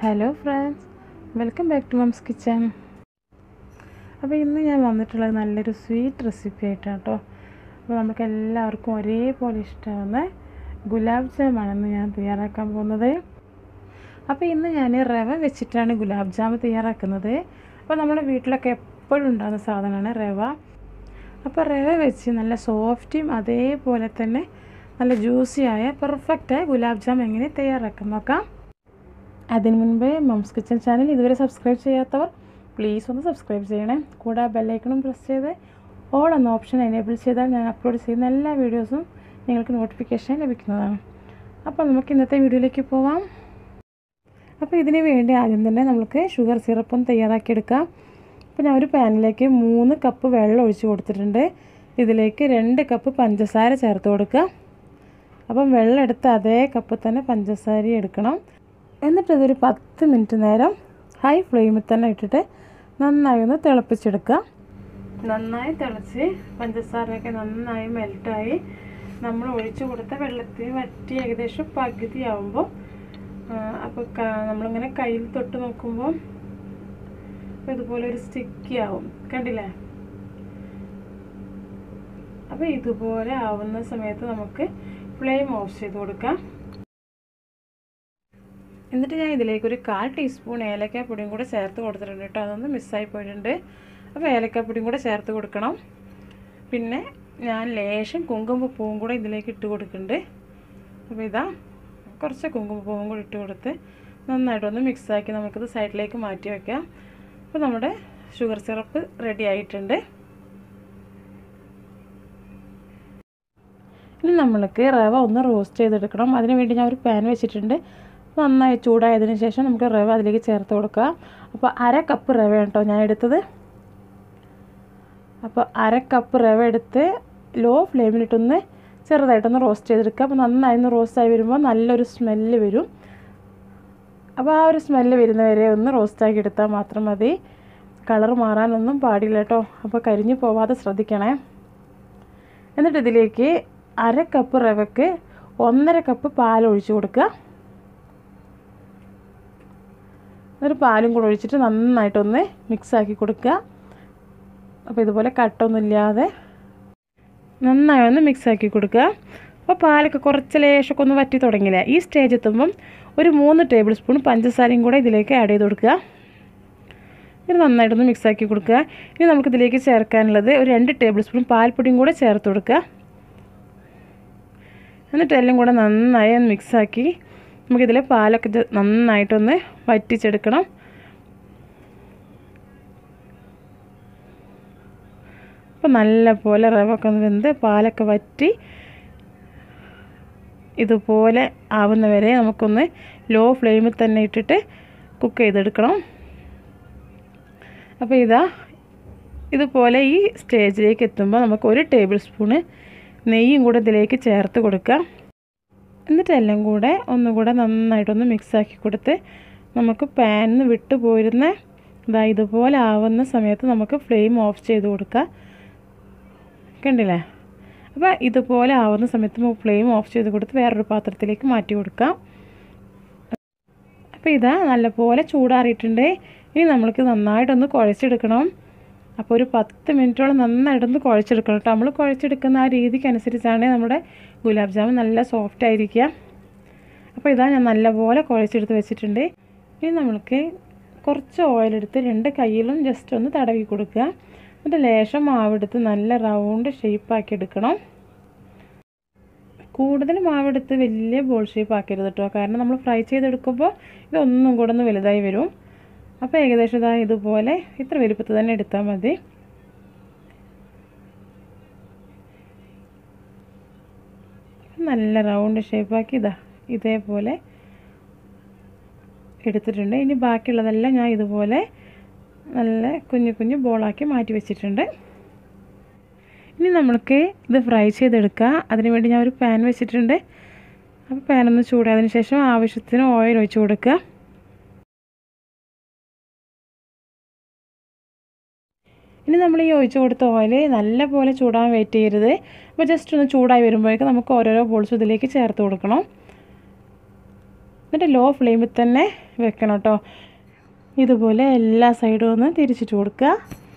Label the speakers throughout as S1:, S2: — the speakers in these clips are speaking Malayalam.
S1: hello friends welcome back to mom's kitchen അപ്പോൾ ഇന്ന് ഞാൻ വന്നിട്ടുള്ളത് നല്ലൊരു സ്വീറ്റ് റെസിപ്പി ആയിട്ടാണ് കേട്ടോ അപ്പോൾ നമുക്ക് എല്ലാവർക്കും ഒരേപോലെ ഇഷ്ടമാവുന്ന ഗുലാബ് ജാമാണെന്ന് ഞാൻ തയ്യാറാക്കാൻ പോകുന്നത് അപ്പോൾ ഇന്ന് ഞാൻ റവ വെച്ചിട്ടാണ് ഗുലാബ് ജാം തയ്യാറാക്കുന്നത് അപ്പോൾ നമ്മുടെ വീട്ടിലൊക്കെ എപ്പോഴും ഉണ്ടാകുന്ന സാധനമാണ് റവ അപ്പോൾ റവ വെച്ച് നല്ല സോഫ്റ്റും അതേപോലെ തന്നെ നല്ല ജ്യൂസിയായ പെർഫെക്റ്റായ ഗുലാബ് ജാം എങ്ങനെ തയ്യാറാക്കാം നോക്കാം അതിന് മുൻപേ മംസ് കിച്ചൺ ചാനൽ ഇതുവരെ സബ്സ്ക്രൈബ് ചെയ്യാത്തവർ പ്ലീസ് ഒന്ന് സബ്സ്ക്രൈബ് ചെയ്യണേ കൂടെ ബെല്ലൈക്കണും പ്രസ് ചെയ്ത് ഓൾ എന്ന ഓപ്ഷൻ എനേബിൾ ചെയ്താൽ ഞാൻ അപ്ലോഡ് ചെയ്യുന്ന എല്ലാ വീഡിയോസും നിങ്ങൾക്ക് നോട്ടിഫിക്കേഷൻ ലഭിക്കുന്നതാണ് അപ്പോൾ നമുക്ക് ഇന്നത്തെ വീഡിയോയിലേക്ക് പോവാം അപ്പോൾ ഇതിന് വേണ്ടി ആദ്യം തന്നെ നമുക്ക് ഷുഗർ സിറപ്പ് ഒന്ന് തയ്യാറാക്കിയെടുക്കാം അപ്പോൾ ഞാൻ ഒരു പാനിലേക്ക് മൂന്ന് കപ്പ് വെള്ളം ഒഴിച്ച് കൊടുത്തിട്ടുണ്ട് ഇതിലേക്ക് രണ്ട് കപ്പ് പഞ്ചസാര ചേർത്ത് കൊടുക്കുക അപ്പം വെള്ളം എടുത്ത് അതേ കപ്പ് തന്നെ പഞ്ചസാര എടുക്കണം എന്നിട്ട് ഇതൊരു പത്ത് മിനിറ്റ് നേരം ഹൈ ഫ്ലെയിമിൽ തന്നെ ഇട്ടിട്ട് നന്നായി ഒന്ന് തിളപ്പിച്ചെടുക്കുക നന്നായി തിളച്ച് പഞ്ചസാരയൊക്കെ നന്നായി മെൽറ്റായി നമ്മൾ ഒഴിച്ചു കൊടുത്ത വെള്ളത്തിൽ വറ്റി ഏകദേശം പകുതി ആവുമ്പോൾ അപ്പോൾ നമ്മളിങ്ങനെ കയ്യിൽ തൊട്ട് നോക്കുമ്പോൾ ഇതുപോലെ ഒരു സ്റ്റിക്കി ആവും കണ്ടില്ലേ അപ്പോൾ ഇതുപോലെ ആവുന്ന സമയത്ത് നമുക്ക് ഫ്ലെയിം ഓഫ് ചെയ്ത് കൊടുക്കാം എന്നിട്ട് ഞാൻ ഇതിലേക്ക് ഒരു കാൽ ടീസ്പൂൺ ഏലക്കാപ്പൊടിയും കൂടെ ചേർത്ത് കൊടുത്തിട്ടുണ്ട് കേട്ടോ അതൊന്ന് മിസ്സായി പോയിട്ടുണ്ട് അപ്പോൾ ഏലക്കാപ്പൊടിയും കൂടെ ചേർത്ത് കൊടുക്കണം പിന്നെ ഞാൻ ലേശം കുങ്കുമപ്പൂവും കൂടെ ഇതിലേക്ക് ഇട്ട് കൊടുക്കുന്നുണ്ട് അപ്പോൾ ഇതാ കുറച്ച് കുങ്കുമപ്പൂവും കൂടി ഇട്ട് കൊടുത്ത് നന്നായിട്ടൊന്ന് മിക്സാക്കി നമുക്കിത് സൈഡിലേക്ക് മാറ്റി വയ്ക്കാം അപ്പോൾ നമ്മുടെ ഷുഗർ സിറപ്പ് റെഡി ആയിട്ടുണ്ട് ഇനി നമ്മൾക്ക് റവ ഒന്ന് റോസ്റ്റ് ചെയ്തെടുക്കണം അതിന് വേണ്ടി ഞാൻ ഒരു പാൻ വെച്ചിട്ടുണ്ട് നന്നായി ചൂടായതിന് ശേഷം നമുക്ക് റവ അതിലേക്ക് ചേർത്ത് കൊടുക്കുക അപ്പോൾ അര കപ്പ് റവ കേട്ടോ ഞാൻ എടുത്തത് അപ്പോൾ അര കപ്പ് റവ എടുത്ത് ലോ ഫ്ലെയിമിലിട്ടൊന്ന് ചെറുതായിട്ടൊന്ന് റോസ്റ്റ് ചെയ്തെടുക്കുക അപ്പോൾ നന്നായി ഒന്ന് റോസ്റ്റായി വരുമ്പോൾ നല്ലൊരു സ്മെല്ല് വരും അപ്പോൾ ആ ഒരു സ്മെല്ല് വരുന്നവരെ ഒന്ന് റോസ്റ്റാക്കി എടുത്താൽ മാത്രം മതി കളർ മാറാനൊന്നും പാടില്ല കേട്ടോ അപ്പോൾ കരിഞ്ഞു പോവാതെ ശ്രദ്ധിക്കണേ എന്നിട്ട് ഇതിലേക്ക് അര കപ്പ് റവയ്ക്ക് ഒന്നര കപ്പ് പാൽ ഒഴിച്ചു കൊടുക്കുക ഒരു പാലും കൂടെ ഒഴിച്ചിട്ട് നന്നായിട്ടൊന്ന് മിക്സാക്കി കൊടുക്കുക അപ്പോൾ ഇതുപോലെ കട്ടൊന്നുമില്ലാതെ നന്നായി ഒന്ന് മിക്സാക്കി കൊടുക്കുക അപ്പോൾ പാലൊക്കെ കുറച്ച് ലേശമൊക്കെ ഒന്ന് വറ്റി തുടങ്ങിയില്ല ഈ സ്റ്റേജ് എത്തുമ്പം ഒരു മൂന്ന് ടേബിൾ സ്പൂൺ പഞ്ചസാരയും കൂടെ ഇതിലേക്ക് ആഡ് ചെയ്ത് കൊടുക്കുക ഇത് നന്നായിട്ടൊന്ന് മിക്സാക്കി കൊടുക്കുക ഇനി നമുക്കിതിലേക്ക് ചേർക്കാനുള്ളത് ഒരു രണ്ട് ടേബിൾ സ്പൂൺ പാൽപ്പൊടിയും കൂടെ ചേർത്ത് കൊടുക്കുക എന്നിട്ട് എല്ലാം കൂടെ നന്നായി ഒന്ന് മിക്സാക്കി നമുക്കിതിൽ പാലൊക്കെ നന്നായിട്ടൊന്ന് വറ്റിച്ചെടുക്കണം അപ്പോൾ നല്ല പോലെ റവൊക്കെ ഒന്ന് വെന്ത് പാലൊക്കെ വറ്റി ഇതുപോലെ ആവുന്നവരെ നമുക്കൊന്ന് ലോ ഫ്ലെയിമിൽ തന്നെ ഇട്ടിട്ട് കുക്ക് ചെയ്തെടുക്കണം അപ്പോൾ ഇതാ ഇതുപോലെ ഈ സ്റ്റേജിലേക്ക് എത്തുമ്പോൾ നമുക്ക് ഒരു ടേബിൾ സ്പൂണ് നെയ്യും കൂടെ ഇതിലേക്ക് ചേർത്ത് കൊടുക്കാം എന്നിട്ട് എല്ലാം കൂടെ ഒന്നുകൂടെ നന്നായിട്ടൊന്ന് മിക്സാക്കി കൊടുത്ത് നമുക്ക് പാനിൽ നിന്ന് വിട്ടു പോയിരുന്ന ഇതാ ഇതുപോലെ ആവുന്ന സമയത്ത് നമുക്ക് ഫ്ലെയിം ഓഫ് ചെയ്ത് കൊടുക്കാം കണ്ടില്ലേ അപ്പോൾ ഇതുപോലെ ആവുന്ന സമയത്ത് നമുക്ക് ഫ്ലെയിം ഓഫ് ചെയ്ത് കൊടുത്ത് വേറൊരു പാത്രത്തിലേക്ക് മാറ്റി കൊടുക്കാം അപ്പോൾ ഇതാ നല്ലപോലെ ചൂടാറിയിട്ടുണ്ട് ഇനി നമ്മൾക്ക് നന്നായിട്ടൊന്ന് കുഴച്ചെടുക്കണം അപ്പോൾ ഒരു പത്ത് മിനിറ്റോളം നന്നായിട്ടൊന്ന് കുഴച്ചെടുക്കണം കേട്ടോ നമ്മൾ കുഴച്ചെടുക്കുന്ന ആ രീതിക്ക് അനുസരിച്ചാണ് നമ്മുടെ ഗുലാബ് ജാമുൻ നല്ല സോഫ്റ്റ് ആയിരിക്കുക അപ്പോൾ ഇതാ ഞാൻ നല്ലപോലെ കുഴച്ചെടുത്ത് വെച്ചിട്ടുണ്ട് ഇനി നമ്മൾക്ക് കുറച്ച് ഓയിലെടുത്ത് രണ്ട് കയ്യിലും ജസ്റ്റ് ഒന്ന് തടവി കൊടുക്കുക എന്നിട്ട് ലേശം മാവെടുത്ത് നല്ല റൗണ്ട് ഷേപ്പാക്കി എടുക്കണം കൂടുതൽ മാവെടുത്ത് വലിയ ബോൾ ഷേപ്പ് ആക്കരുത് കേട്ടോ കാരണം നമ്മൾ ഫ്രൈ ചെയ്തെടുക്കുമ്പോൾ ഇതൊന്നും കൂടെ ഒന്ന് വലുതായി വരും അപ്പോൾ ഏകദേശം ഇതാ ഇതുപോലെ ഇത്ര വലുപ്പത്തിൽ തന്നെ എടുത്താൽ മതി നല്ല റൗണ്ട് ഷേപ്പാക്കി ഇതാ ഇതേപോലെ എടുത്തിട്ടുണ്ട് ഇനി ബാക്കിയുള്ളതെല്ലാം ഞാൻ ഇതുപോലെ നല്ല കുഞ്ഞു കുഞ്ഞു ബോളാക്കി മാറ്റി വെച്ചിട്ടുണ്ട് ഇനി നമ്മൾക്ക് ഇത് ഫ്രൈ ചെയ്തെടുക്കുക അതിന് വേണ്ടി ഞാൻ ഒരു പാൻ വെച്ചിട്ടുണ്ട് അപ്പോൾ പാൻ ഒന്ന് ചൂടായതിന് ശേഷം ആവശ്യത്തിന് ഓയിൽ ഒഴിച്ച് കൊടുക്കുക ഇനി നമ്മൾ ഈ ഒഴിച്ച് കൊടുത്ത ഓയിൽ നല്ലപോലെ ചൂടാൻ വെയിറ്റ് ചെയ്യരുത് അപ്പോൾ ജസ്റ്റ് ഒന്ന് ചൂടായി വരുമ്പോഴേക്കും നമുക്ക് ഓരോരോ ബോൾസ് ഇതിലേക്ക് ചേർത്ത് കൊടുക്കണം എന്നിട്ട് ലോ ഫ്ലെയിമിൽ തന്നെ വെക്കണം കേട്ടോ ഇതുപോലെ എല്ലാ സൈഡും ഒന്ന് തിരിച്ചിട്ട് കൊടുക്കുക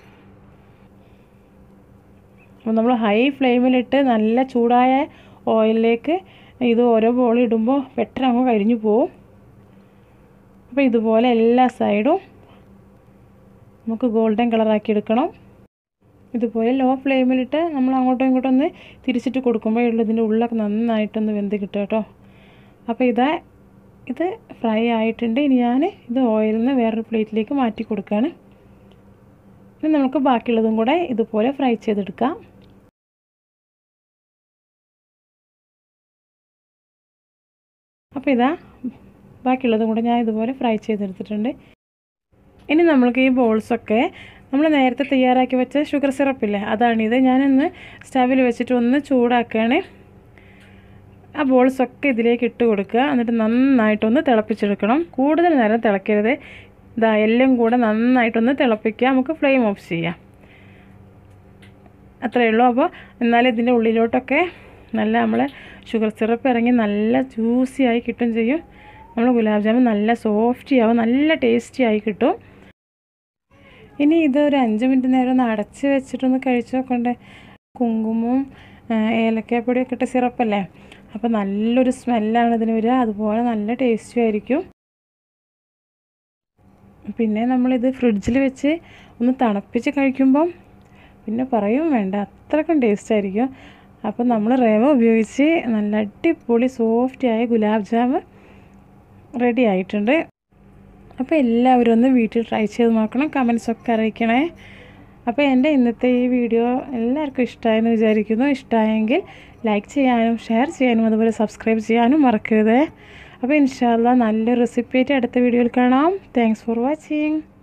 S1: അപ്പോൾ നമ്മൾ ഹൈ ഫ്ലെയിമിലിട്ട് നല്ല ചൂടായ ഓയിലിലേക്ക് ഇത് ഓരോ ബോൾ ഇടുമ്പോൾ പെട്ടെന്ന് അങ്ങ് കരിഞ്ഞു പോവും അപ്പോൾ ഇതുപോലെ എല്ലാ സൈഡും നമുക്ക് ഗോൾഡൻ കളറാക്കി എടുക്കണം ഇതുപോലെ ലോ ഫ്ലെയിമിലിട്ട് നമ്മൾ അങ്ങോട്ടും ഇങ്ങോട്ടും ഒന്ന് തിരിച്ചിട്ട് കൊടുക്കുമ്പോഴുള്ള ഇതിൻ്റെ ഉള്ളൊക്കെ നന്നായിട്ടൊന്ന് വെന്ത് കിട്ടും കേട്ടോ അപ്പോൾ ഇതാ ഇത് ഫ്രൈ ആയിട്ടുണ്ട് ഇനി ഞാൻ ഇത് ഓയിലിൽ നിന്ന് വേറൊരു പ്ലേറ്റിലേക്ക് മാറ്റി കൊടുക്കുകയാണ് ഇനി നമുക്ക് ബാക്കിയുള്ളതും കൂടെ ഇതുപോലെ ഫ്രൈ ചെയ്തെടുക്കാം അപ്പോൾ ഇതാ ബാക്കിയുള്ളതും കൂടെ ഞാൻ ഇതുപോലെ ഫ്രൈ ചെയ്തെടുത്തിട്ടുണ്ട് ഇനി നമ്മൾക്ക് ഈ ബോൾസൊക്കെ നമ്മൾ നേരത്തെ തയ്യാറാക്കി വെച്ച ഷുഗർ സിറപ്പില്ലേ അതാണിത് ഞാനൊന്ന് സ്റ്റവിൽ വെച്ചിട്ട് ഒന്ന് ചൂടാക്കുകയാണ് ആ ബോൾസൊക്കെ ഇതിലേക്ക് ഇട്ട് കൊടുക്കുക എന്നിട്ട് നന്നായിട്ടൊന്ന് തിളപ്പിച്ചെടുക്കണം കൂടുതൽ നേരം തിളക്കരുത് ഇതാ എല്ലാം കൂടെ നന്നായിട്ടൊന്ന് തിളപ്പിക്കുക നമുക്ക് ഫ്ലെയിം ഓഫ് ചെയ്യാം അത്രയേ ഉള്ളൂ അപ്പോൾ എന്നാലും ഇതിൻ്റെ ഉള്ളിലോട്ടൊക്കെ നല്ല നമ്മൾ ഷുഗർ സിറപ്പ് ഇറങ്ങി നല്ല ജ്യൂസി ആയി കിട്ടും ചെയ്യും നമ്മൾ ഗുലാബ് ജാമുൻ നല്ല സോഫ്റ്റി ആവും നല്ല ടേസ്റ്റി ആയി കിട്ടും ഇനി ഇത് ഒരു അഞ്ച് മിനിറ്റ് നേരം ഒന്ന് അടച്ച് വെച്ചിട്ടൊന്ന് കഴിച്ച് നോക്കണ്ടേ കുങ്കുമവും ഏലക്കാപ്പൊടിയൊക്കെ ഇട്ട സിറപ്പല്ലേ അപ്പോൾ നല്ലൊരു സ്മെല്ലാണ് ഇതിന് വരിക അതുപോലെ നല്ല ടേസ്റ്റും ആയിരിക്കും പിന്നെ നമ്മളിത് ഫ്രിഡ്ജിൽ വെച്ച് ഒന്ന് തണുപ്പിച്ച് കഴിക്കുമ്പം പിന്നെ പറയും വേണ്ട അത്രക്കും ടേസ്റ്റ് ആയിരിക്കും അപ്പോൾ നമ്മൾ റവ ഉപയോഗിച്ച് നല്ല അടിപൊളി സോഫ്റ്റായ ഗുലാബ് ജാമ് റെഡി ആയിട്ടുണ്ട് അപ്പോൾ എല്ലാവരും ഒന്ന് വീട്ടിൽ ട്രൈ ചെയ്ത് നോക്കണം കമൻസ് ഒക്കെ അറിയിക്കണേ അപ്പോൾ എൻ്റെ ഇന്നത്തെ ഈ വീഡിയോ എല്ലാവർക്കും ഇഷ്ടമായെന്ന് വിചാരിക്കുന്നു ഇഷ്ടമായെങ്കിൽ ലൈക്ക് ചെയ്യാനും ഷെയർ ചെയ്യാനും അതുപോലെ സബ്സ്ക്രൈബ് ചെയ്യാനും മറക്കരുത് അപ്പോൾ ഇൻഷാല്ല നല്ലൊരു റെസിപ്പി ആയിട്ട് അടുത്ത വീഡിയോയിൽ കാണാം താങ്ക്സ് ഫോർ വാച്ചിങ്